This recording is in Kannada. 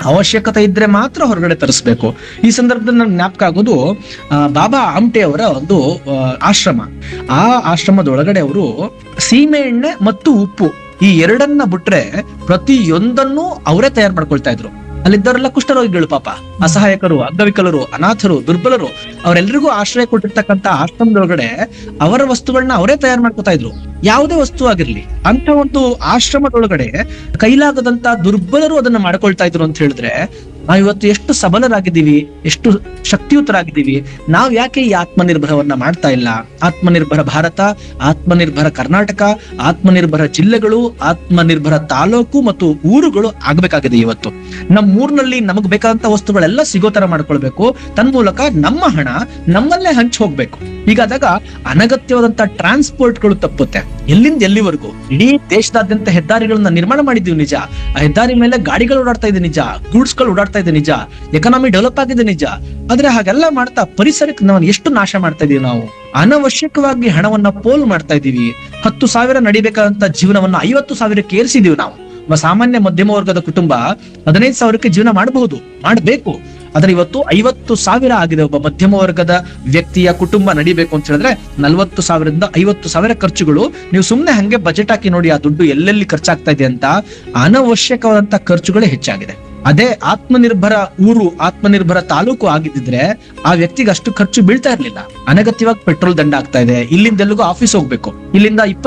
ಅವಶ್ಯಕತೆ ಇದ್ರೆ ಮಾತ್ರ ಹೊರಗಡೆ ತರಿಸ್ಬೇಕು ಈ ಸಂದರ್ಭದಲ್ಲಿ ನನ್ಗೆ ಜ್ಞಾಪಕ ಆಗೋದು ಆ, ಬಾಬಾ ಆಮ್ಟೆ ಅವರ ಒಂದು ಆ, ಆಶ್ರಮ ಆ ಆಶ್ರಮದೊಳಗಡೆ ಅವರು ಸೀಮೆ ಎಣ್ಣೆ ಮತ್ತು ಉಪ್ಪು ಈ ಎರಡನ್ನ ಬಿಟ್ರೆ ಪ್ರತಿಯೊಂದನ್ನು ಅವರೇ ತಯಾರು ಮಾಡ್ಕೊಳ್ತಾ ಇದ್ರು ಅಲ್ಲಿದ್ದವರೆಲ್ಲ ಕುಷ್ಠರೋಗಿಗಳು ಪಾಪ ಅಸಹಾಯಕರು ಅಂಗವಿಕಲರು ಅನಾಥರು ದುರ್ಬಲರು ಅವರೆಲ್ಲರಿಗೂ ಆಶ್ರಯ ಕೊಟ್ಟಿರ್ತಕ್ಕಂತ ಆಶ್ರಮದೊಳಗಡೆ ಅವರ ವಸ್ತುಗಳನ್ನ ಅವರೇ ತಯಾರು ಮಾಡ್ಕೊತಾ ಇದ್ರು ಯಾವುದೇ ವಸ್ತು ಆಗಿರ್ಲಿ ಅಂತ ಒಂದು ಆಶ್ರಮದೊಳಗಡೆ ಕೈಲಾಗದಂತ ದುರ್ಬಲರು ಅದನ್ನ ಮಾಡ್ಕೊಳ್ತಾ ಇದ್ರು ಅಂತ ಹೇಳಿದ್ರೆ ನಾವು ಇವತ್ತು ಎಷ್ಟು ಸಬಲರಾಗಿದ್ದೀವಿ ಎಷ್ಟು ಶಕ್ತಿಯುತರಾಗಿದ್ದೀವಿ ನಾವು ಯಾಕೆ ಈ ಆತ್ಮನಿರ್ಭರವನ್ನ ಮಾಡ್ತಾ ಇಲ್ಲ ಆತ್ಮನಿರ್ಭರ ಭಾರತ ಆತ್ಮನಿರ್ಭರ ಕರ್ನಾಟಕ ಆತ್ಮನಿರ್ಭರ ಜಿಲ್ಲೆಗಳು ಆತ್ಮನಿರ್ಭರ ತಾಲೂಕು ಮತ್ತು ಊರುಗಳು ಆಗ್ಬೇಕಾಗಿದೆ ಇವತ್ತು ನಮ್ಮ ಊರಿನಲ್ಲಿ ನಮಗ್ ಬೇಕಾದಂತ ವಸ್ತುಗಳೆಲ್ಲ ಸಿಗೋ ತರ ಮಾಡ್ಕೊಳ್ಬೇಕು ತನ್ಮೂಲಕ ನಮ್ಮ ಹಣ ನಮ್ಮಲ್ಲೇ ಹಂಚಿ ಹೋಗ್ಬೇಕು ಹೀಗಾದಾಗ ಅನಗತ್ಯವಾದಂತ ಟ್ರಾನ್ಸ್ಪೋರ್ಟ್ಗಳು ತಪ್ಪುತ್ತೆ ಎಲ್ಲಿಂದ ಎಲ್ಲಿವರೆಗೂ ಇಡೀ ದೇಶದಾದ್ಯಂತ ಹೆದ್ದಾರಿಗಳನ್ನ ನಿರ್ಮಾಣ ಮಾಡಿದೀವಿ ನಿಜ ಆ ಹೆದ್ದಾರಿ ಮೇಲೆ ಗಾಡಿಗಳು ಓಡಾಡ್ತಾ ಇದೆ ನಿಜ ಗೂಡ್ಸ್ ಗಳು ಓಡಾಡ್ತಾ ಇದೆ ನಿಜ ಎಕನಾಮಿ ಡೆವಲಪ್ ಆಗಿದೆ ನಿಜ ಆದ್ರೆ ಹಾಗೆಲ್ಲ ಮಾಡ್ತಾ ಪರಿಸರಕ್ಕೆ ನಾವು ಎಷ್ಟು ನಾಶ ಮಾಡ್ತಾ ಇದೀವಿ ನಾವು ಅನವಶ್ಯಕವಾಗಿ ಹಣವನ್ನ ಪೋಲ್ ಮಾಡ್ತಾ ಇದೀವಿ ಹತ್ತು ಸಾವಿರ ನಡಿಬೇಕಾದಂತ ಜೀವನವನ್ನ ಐವತ್ತು ಸಾವಿರಕ್ಕೆ ಏರಿಸಿದೀವಿ ನಾವು ಒಬ್ಬ ಸಾಮಾನ್ಯ ಮಧ್ಯಮ ವರ್ಗದ ಕುಟುಂಬ ಹದಿನೈದು ಸಾವಿರಕ್ಕೆ ಜೀವನ ಮಾಡಬಹುದು ಮಾಡಬೇಕು ಆದ್ರೆ ಇವತ್ತು ಐವತ್ತು ಸಾವಿರ ಆಗಿದೆ ಒಬ್ಬ ಮಧ್ಯಮ ವರ್ಗದ ವ್ಯಕ್ತಿಯ ಕುಟುಂಬ ನಡಿಬೇಕು ಅಂತ ಹೇಳಿದ್ರೆ ನಲ್ವತ್ತು ಸಾವಿರದಿಂದ ಐವತ್ತು ಸಾವಿರ ಖರ್ಚುಗಳು ನೀವು ಸುಮ್ನೆ ಹಂಗೆ ಬಜೆಟ್ ಹಾಕಿ ನೋಡಿ ಆ ದುಡ್ಡು ಎಲ್ಲೆಲ್ಲಿ ಖರ್ಚಾಗ್ತಾ ಇದೆ ಅಂತ ಅನವಶ್ಯಕವಾದಂತ ಖರ್ಚುಗಳೇ ಹೆಚ್ಚಾಗಿದೆ ಅದೇ ಆತ್ಮನಿರ್ಭರ ಊರು ಆತ್ಮನಿರ್ಭರ ತಾಲೂಕು ಆಗಿದ್ದಿದ್ರೆ ಆ ವ್ಯಕ್ತಿಗೆ ಅಷ್ಟು ಖರ್ಚು ಬೀಳ್ತಾ ಇರ್ಲಿಲ್ಲ ಅನಗತ್ಯವಾಗಿ ಪೆಟ್ರೋಲ್ ದಂಡ ಆಗ್ತಾ ಇದೆ ಇಲ್ಲಿಂದ ಎಲ್ಲಿಗೂ ಆಫೀಸ್ ಹೋಗ್ಬೇಕು ಇಲ್ಲಿಂದ